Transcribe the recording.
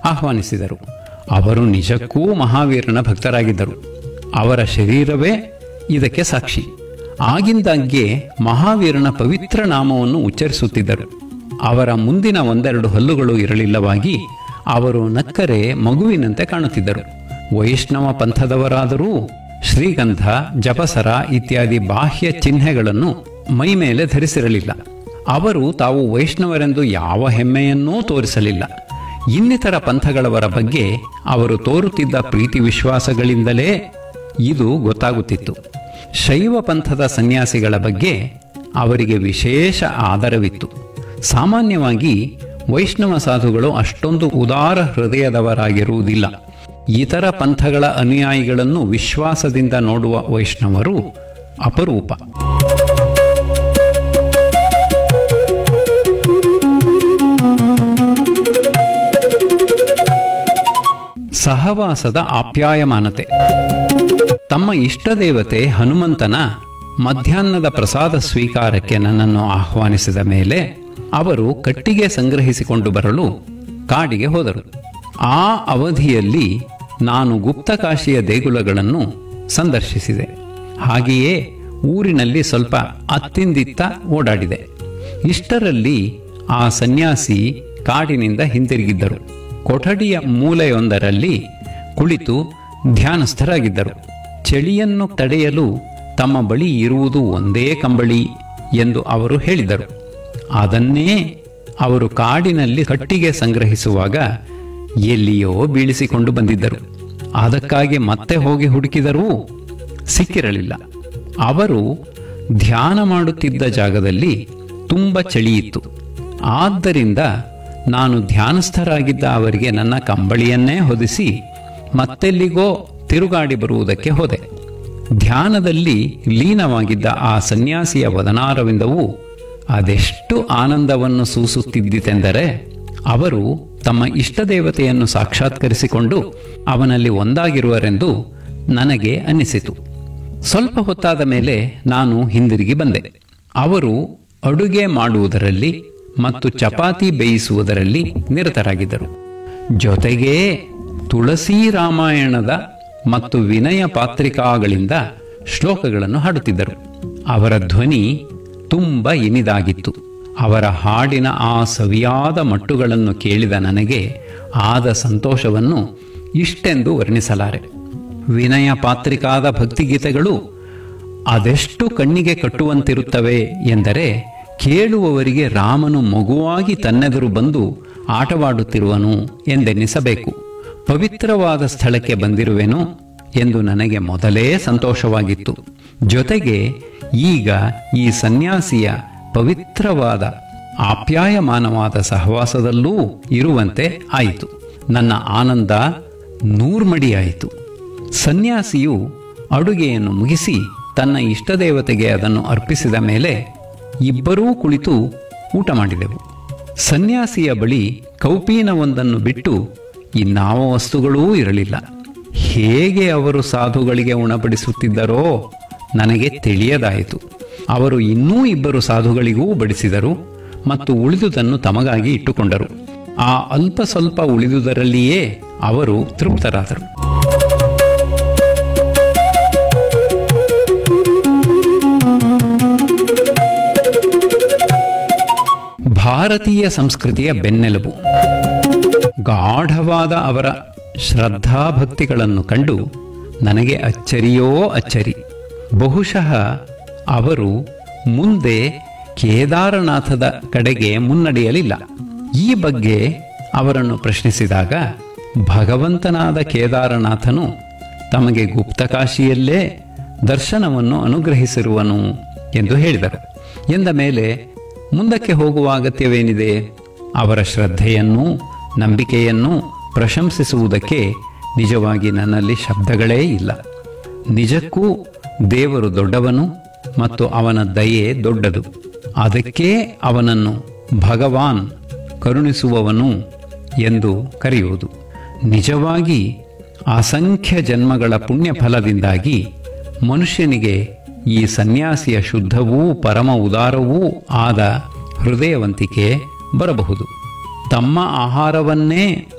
ಆಹ್ವಾನಿಸಿದರು ಅವರು ನಿಜಕ್ಕೂ ಮಹಾವೀರನ ಭಕ್ತರಾಗಿದ್ದರು ಅವರ ಶರೀರವೇ ಇದಕ್ಕೆ ಸಾಕ್ಷಿ ಆಗಿಂದಾಗ್ಗೆ ಮಹಾವೀರನ ಪವಿತ್ರ ನಾಮವನ್ನು ಉಚ್ಚರಿಸುತ್ತಿದ್ದರು ಅವರ ಮುಂದಿನ ಒಂದೆರಡು ಹಲ್ಲುಗಳು ಇರಲಿಲ್ಲವಾಗಿ ಅವರು ನಕ್ಕರೆ ಮಗುವಿನಂತೆ ಕಾಣುತ್ತಿದ್ದರು ವೈಷ್ಣವ ಪಂಥದವರಾದರೂ ಶ್ರೀಗಂಧ ಜಪಸರ ಇತ್ಯಾದಿ ಬಾಹ್ಯ ಚಿಹ್ನೆಗಳನ್ನು ಮೈ ಮೇಲೆ ಧರಿಸಿರಲಿಲ್ಲ ಅವರು ತಾವು ವೈಷ್ಣವರೆಂದು ಯಾವ ಹೆಮ್ಮೆಯನ್ನೂ ತೋರಿಸಲಿಲ್ಲ ಇನ್ನಿತರ ಪಂಥಗಳವರ ಬಗ್ಗೆ ಅವರು ತೋರುತ್ತಿದ್ದ ಪ್ರೀತಿ ವಿಶ್ವಾಸಗಳಿಂದಲೇ ಇದು ಗೊತ್ತಾಗುತ್ತಿತ್ತು ಶೈವ ಪಂಥದ ಸನ್ಯಾಸಿಗಳ ಬಗ್ಗೆ ಅವರಿಗೆ ವಿಶೇಷ ಆದರವಿತ್ತು ಸಾಮಾನ್ಯವಾಗಿ ವೈಷ್ಣವ ಸಾಧುಗಳು ಅಷ್ಟೊಂದು ಉದಾರ ಹೃದಯದವರಾಗಿರುವುದಿಲ್ಲ ಇತರ ಪಂಥಗಳ ಅನುಯಾಯಿಗಳನ್ನು ವಿಶ್ವಾಸದಿಂದ ನೋಡುವ ವೈಷ್ಣವರು ಅಪರೂಪ ಸಹವಾಸದ ಆಪ್ಯಾಯಮಾನತೆ ತಮ್ಮ ಇಷ್ಟದೇವತೆ ಹನುಮಂತನ ಮಧ್ಯಾಹ್ನದ ಪ್ರಸಾದ ಸ್ವೀಕಾರಕ್ಕೆ ನನ್ನನ್ನು ಆಹ್ವಾನಿಸಿದ ಮೇಲೆ ಅವರು ಕಟ್ಟಿಗೆ ಸಂಗ್ರಹಿಸಿಕೊಂಡು ಬರಲು ಕಾಡಿಗೆ ಹೋದರು ಆ ಅವಧಿಯಲ್ಲಿ ನಾನು ಗುಪ್ತಕಾಶಿಯ ದೇಗುಲಗಳನ್ನು ಸಂದರ್ಶಿಸಿದೆ ಹಾಗೆಯೇ ಊರಿನಲ್ಲಿ ಸ್ವಲ್ಪ ಅತ್ತಿಂದಿತ್ತ ಓಡಾಡಿದೆ ಇಷ್ಟರಲ್ಲಿ ಆ ಸನ್ಯಾಸಿ ಕಾಡಿನಿಂದ ಹಿಂತಿರುಗಿದ್ದರು ಕೊಠಡಿಯ ಮೂಲೆಯೊಂದರಲ್ಲಿ ಕುಳಿತು ಧ್ಯಾನಸ್ಥರಾಗಿದ್ದರು ಚಳಿಯನ್ನು ತಡೆಯಲು ತಮ್ಮ ಬಳಿ ಇರುವುದು ಒಂದೇ ಕಂಬಳಿ ಎಂದು ಅವರು ಹೇಳಿದರು ಅದನ್ನೇ ಅವರು ಕಾಡಿನಲ್ಲಿ ಕಟ್ಟಿಗೆ ಸಂಗ್ರಹಿಸುವಾಗ ಎಲ್ಲಿಯೋ ಬೀಳಿಸಿಕೊಂಡು ಬಂದಿದ್ದರು ಅದಕ್ಕಾಗಿ ಮತ್ತೆ ಹೋಗಿ ಹುಡುಕಿದರೂ ಸಿಕ್ಕಿರಲಿಲ್ಲ ಅವರು ಧ್ಯಾನ ಮಾಡುತ್ತಿದ್ದ ಜಾಗದಲ್ಲಿ ತುಂಬ ಚಳಿಯಿತ್ತು ಆದ್ದರಿಂದ ನಾನು ಧ್ಯಾನಸ್ಥರಾಗಿದ್ದ ಅವರಿಗೆ ನನ್ನ ಕಂಬಳಿಯನ್ನೇ ಹೊದಿಸಿ ಮತ್ತೆಲ್ಲಿಗೋ ತಿರುಗಾಡಿ ಬರುವುದಕ್ಕೆ ಹೋದೆ ಧ್ಯಾನದಲ್ಲಿ ಲೀನವಾಗಿದ್ದ ಆ ಸನ್ಯಾಸಿಯ ವದನಾರವಿಂದವು ಅದೆಷ್ಟು ಆನಂದವನ್ನು ಸೂಸುತ್ತಿದ್ದಿತೆಂದರೆ ಅವರು ತಮ್ಮ ಇಷ್ಟದೇವತೆಯನ್ನು ಸಾಕ್ಷಾತ್ಕರಿಸಿಕೊಂಡು ಅವನಲ್ಲಿ ಒಂದಾಗಿರುವರೆಂದು ನನಗೆ ಅನ್ನಿಸಿತು ಸ್ವಲ್ಪ ಹೊತ್ತಾದ ಮೇಲೆ ನಾನು ಹಿಂದಿರುಗಿ ಬಂದೆ ಅವರು ಅಡುಗೆ ಮಾಡುವುದರಲ್ಲಿ ಮತ್ತು ಚಪಾತಿ ಬೇಯಿಸುವುದರಲ್ಲಿ ನಿರತರಾಗಿದ್ದರು ಜೊತೆಗೆ ತುಳಸಿ ರಾಮಾಯಣದ ಮತ್ತು ವಿನಯ ಪಾತ್ರಿಕಾಗಳಿಂದ ಶ್ಲೋಕಗಳನ್ನು ಹಾಡುತ್ತಿದ್ದರು ಅವರ ಧ್ವನಿ ತುಂಬ ಇನಿದಾಗಿತ್ತು ಅವರ ಹಾಡಿನ ಆ ಸವಿಯಾದ ಮಟ್ಟುಗಳನ್ನು ಕೇಳಿದ ನನಗೆ ಆದ ಸಂತೋಷವನ್ನು ಇಷ್ಟೆಂದು ವರ್ಣಿಸಲಾರೆ ವಿನಯ ಪಾತ್ರಿಕಾದ ಭಕ್ತಿಗೀತೆಗಳು ಅದೆಷ್ಟು ಕಣ್ಣಿಗೆ ಕಟ್ಟುವಂತಿರುತ್ತವೆ ಎಂದರೆ ಕೇಳುವವರಿಗೆ ರಾಮನು ಮಗುವಾಗಿ ತನ್ನೆದುರು ಬಂದು ಆಟವಾಡುತ್ತಿರುವನು ಎಂದೆನ್ನಿಸಬೇಕು ಪವಿತ್ರವಾದ ಸ್ಥಳಕ್ಕೆ ಬಂದಿರುವೆನು ಎಂದು ನನಗೆ ಮೊದಲೇ ಸಂತೋಷವಾಗಿತ್ತು ಜೊತೆಗೆ ಈಗ ಈ ಸನ್ಯಾಸಿಯ ಪವಿತ್ರವಾದ ಆಪ್ಯಾಯಮಾನವಾದ ಸಹವಾಸದಲ್ಲೂ ಇರುವಂತೆ ಆಯಿತು ನನ್ನ ಆನಂದ ನೂರ್ಮಡಿಯಾಯಿತು ಸನ್ಯಾಸಿಯು ಅಡುಗೆಯನ್ನು ಮುಗಿಸಿ ತನ್ನ ಇಷ್ಟದೇವತೆಗೆ ಅದನ್ನು ಅರ್ಪಿಸಿದ ಮೇಲೆ ಇಬ್ಬರೂ ಕುಳಿತು ಊಟ ಮಾಡಿದೆವು ಸನ್ಯಾಸಿಯ ಬಳಿ ಕೌಪೀನವೊಂದನ್ನು ಬಿಟ್ಟು ಇನ್ನಾವ ವಸ್ತುಗಳೂ ಇರಲಿಲ್ಲ ಹೇಗೆ ಅವರು ಸಾಧುಗಳಿಗೆ ಉಣಬಡಿಸುತ್ತಿದ್ದರೋ ನನಗೆ ತಿಳಿಯದಾಯಿತು ಅವರು ಇನ್ನೂ ಇಬ್ಬರು ಸಾಧುಗಳಿಗೂ ಬಡಿಸಿದರು ಮತ್ತು ಉಳಿದುದನ್ನು ತಮಗಾಗಿ ಇಟ್ಟುಕೊಂಡರು ಆ ಅಲ್ಪ ಸ್ವಲ್ಪ ಉಳಿದುದರಲ್ಲಿಯೇ ಅವರು ತೃಪ್ತರಾದರು ಭಾರತೀಯ ಸಂಸ್ಕೃತಿಯ ಬೆನ್ನೆಲುಬು ಗಾಢವಾದ ಅವರ ಶ್ರದ್ಧಾಭಕ್ತಿಗಳನ್ನು ಕಂಡು ನನಗೆ ಅಚ್ಚರಿಯೋ ಅಚ್ಚರಿ ಬಹುಶಃ ಅವರು ಮುಂದೆ ಕೇದಾರನಾಥದ ಕಡೆಗೆ ಮುನ್ನಡೆಯಲಿಲ್ಲ ಈ ಬಗ್ಗೆ ಅವರನ್ನು ಪ್ರಶ್ನಿಸಿದಾಗ ಭಗವಂತನಾದ ಕೇದಾರನಾಥನು ತಮಗೆ ಗುಪ್ತಕಾಶಿಯಲ್ಲೇ ದರ್ಶನವನ್ನು ಅನುಗ್ರಹಿಸಿರುವನು ಎಂದು ಹೇಳಿದರು ಎಂದ ಮೇಲೆ ಮುಂದಕ್ಕೆ ಹೋಗುವ ಅಗತ್ಯವೇನಿದೆ ಅವರ ಶ್ರದ್ಧೆಯನ್ನು ನಂಬಿಕೆಯನ್ನು ಪ್ರಶಂಸಿಸುವುದಕ್ಕೆ ನಿಜವಾಗಿ ನನ್ನಲ್ಲಿ ಶಬ್ದಗಳೇ ಇಲ್ಲ ನಿಜಕ್ಕೂ ದೇವರು ದೊಡ್ಡವನು ಮತ್ತು ಅವನ ದಯೆ ದೊಡ್ಡದು ಅದಕ್ಕೆ ಅವನನ್ನು ಭಗವಾನ್ ಕರುಣಿಸುವವನು ಎಂದು ಕರೆಯುವುದು ನಿಜವಾಗಿ ಅಸಂಖ್ಯ ಜನ್ಮಗಳ ಪುಣ್ಯ ಫಲದಿಂದಾಗಿ ಮನುಷ್ಯನಿಗೆ ಈ ಸನ್ಯಾಸಿಯ ಶುದ್ಧವೂ ಪರಮ ಉದಾರವೂ ಆದ ಹೃದಯವಂತಿಕೆ ಬರಬಹುದು ತಮ್ಮ ಆಹಾರವನ್ನೇ